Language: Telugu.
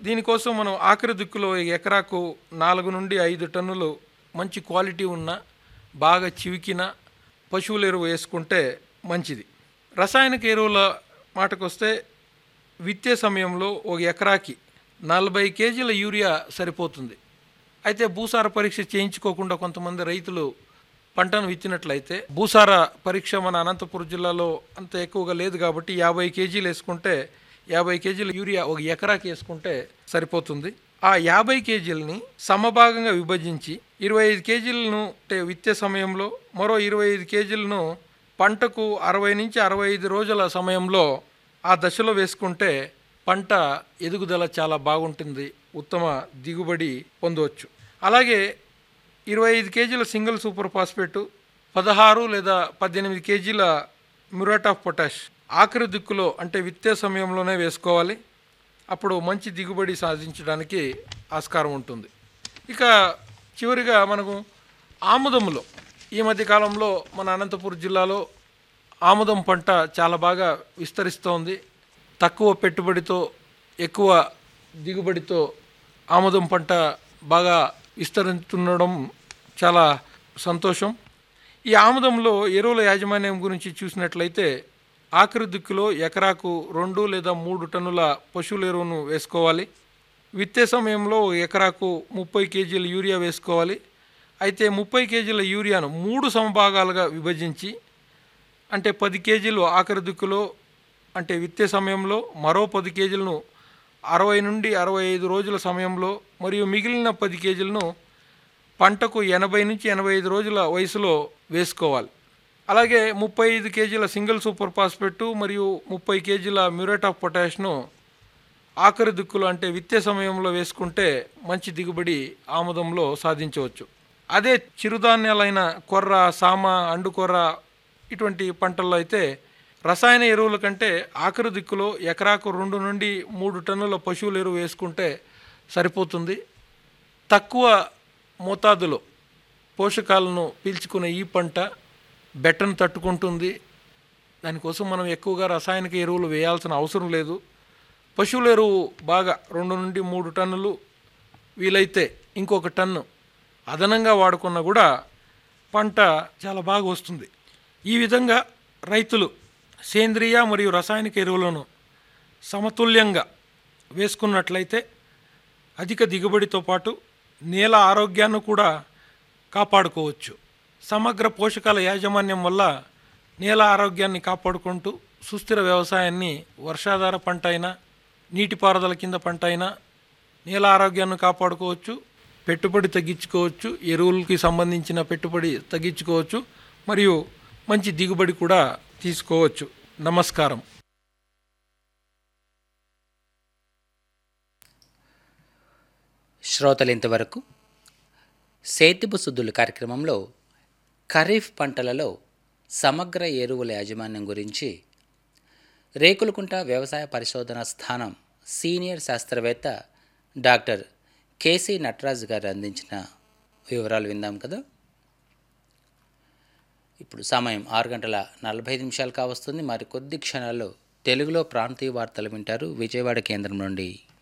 దీనికోసం మనం ఆఖరి దిక్కులో ఎకరాకు నాలుగు నుండి ఐదు టన్నులు మంచి క్వాలిటీ ఉన్న బాగా చివికిన పశువుల ఎరువు వేసుకుంటే మంచిది రసాయనిక ఎరువుల మాటకొస్తే విత్తే సమయంలో ఒక ఎకరాకి నలభై కేజీల యూరియా సరిపోతుంది అయితే భూసార పరీక్ష చేయించుకోకుండా కొంతమంది రైతులు పంటను విత్తినట్లయితే భూసార పరీక్ష మన అనంతపురం జిల్లాలో అంత ఎక్కువగా లేదు కాబట్టి యాభై కేజీలు వేసుకుంటే యాభై కేజీల యూరియా ఒక ఎకరాకి వేసుకుంటే సరిపోతుంది ఆ యాభై కేజీలని సమభాగంగా విభజించి ఇరవై ఐదు కేజీలను అంటే విత్తే సమయంలో మరో ఇరవై ఐదు కేజీలను పంటకు అరవై నుంచి అరవై ఐదు రోజుల సమయంలో ఆ దశలో వేసుకుంటే పంట ఎదుగుదల చాలా బాగుంటుంది ఉత్తమ దిగుబడి పొందవచ్చు అలాగే ఇరవై ఐదు కేజీల సింగిల్ సూపర్ ఫాస్ఫేటు పదహారు లేదా పద్దెనిమిది కేజీల మ్యూరేట్ ఆఫ్ పొటాష్ ఆఖరి దిక్కులో అంటే విత్తే సమయంలోనే వేసుకోవాలి అప్పుడు మంచి దిగుబడి సాధించడానికి ఆస్కారం ఉంటుంది ఇక చివరిగా మనకు ఆముదములో ఈ మధ్య కాలంలో మన అనంతపురం జిల్లాలో ఆముదం పంట చాలా బాగా విస్తరిస్తోంది తక్కువ పెట్టుబడితో ఎక్కువ దిగుబడితో ఆముదం పంట బాగా విస్తరిస్తుండడం చాలా సంతోషం ఈ ఆముదంలో ఎరువుల యాజమాన్యం గురించి చూసినట్లయితే ఆఖరి దిక్కులో ఎకరాకు రెండు లేదా మూడు టన్నుల పశువుల ఎరువును వేసుకోవాలి విత్తే సమయంలో ఒక ఎకరాకు ముప్పై కేజీల యూరియా వేసుకోవాలి అయితే ముప్పై కేజీల యూరియాను మూడు సమభాగాలుగా విభజించి అంటే పది కేజీలు ఆఖరి దిక్కులో అంటే విత్తే సమయంలో మరో పది కేజీలను అరవై నుండి అరవై ఐదు రోజుల సమయంలో మరియు మిగిలిన పది కేజీలను పంటకు ఎనభై నుంచి ఎనభై ఐదు రోజుల వయసులో వేసుకోవాలి అలాగే ముప్పై ఐదు కేజీల సింగిల్ సూపర్ ఫాస్ఫేట్ మరియు ముప్పై కేజీల మ్యూరేట్ ఆఫ్ పొటాష్ను ఆఖరి దిక్కులు అంటే విత్తే సమయంలో వేసుకుంటే మంచి దిగుబడి ఆముదంలో సాధించవచ్చు అదే చిరుధాన్యాలైన కొర్ర సామ అండుకొర్ర ఇటువంటి పంటల్లో అయితే రసాయన ఎరువుల కంటే ఆఖరి దిక్కులో ఎకరాకు రెండు నుండి మూడు టన్నుల పశువుల ఎరువు వేసుకుంటే సరిపోతుంది తక్కువ మోతాదులో పోషకాలను పీల్చుకునే ఈ పంట బెట్టను తట్టుకుంటుంది దానికోసం మనం ఎక్కువగా రసాయనిక ఎరువులు వేయాల్సిన అవసరం లేదు పశువుల ఎరువు బాగా రెండు నుండి మూడు టన్నులు వీలైతే ఇంకొక టన్ను అదనంగా వాడుకున్నా కూడా పంట చాలా బాగా వస్తుంది ఈ విధంగా రైతులు సేంద్రియ మరియు రసాయనిక ఎరువులను సమతుల్యంగా వేసుకున్నట్లయితే అధిక దిగుబడితో పాటు నేల ఆరోగ్యాన్ని కూడా కాపాడుకోవచ్చు సమగ్ర పోషకాల యాజమాన్యం వల్ల నేల ఆరోగ్యాన్ని కాపాడుకుంటూ సుస్థిర వ్యవసాయాన్ని వర్షాధార పంట అయినా నీటిపారుదల కింద పంట అయినా నేల ఆరోగ్యాన్ని కాపాడుకోవచ్చు పెట్టుబడి తగ్గించుకోవచ్చు ఎరువులకి సంబంధించిన పెట్టుబడి తగ్గించుకోవచ్చు మరియు మంచి దిగుబడి కూడా తీసుకోవచ్చు నమస్కారం శ్రోతలు ఇంతవరకు సేతిపు శుద్ధులు కార్యక్రమంలో ఖరీఫ్ పంటలలో సమగ్ర ఎరువుల యాజమాన్యం గురించి రేకులకుంట వ్యవసాయ పరిశోధన స్థానం సీనియర్ శాస్త్రవేత్త డాక్టర్ కేసీ నటరాజు గారు అందించిన వివరాలు విందాం కదా ఇప్పుడు సమయం ఆరు గంటల నలభై ఐదు నిమిషాలు కావస్తుంది మరి కొద్ది క్షణాల్లో తెలుగులో ప్రాంతీయ వార్తలు వింటారు విజయవాడ కేంద్రం నుండి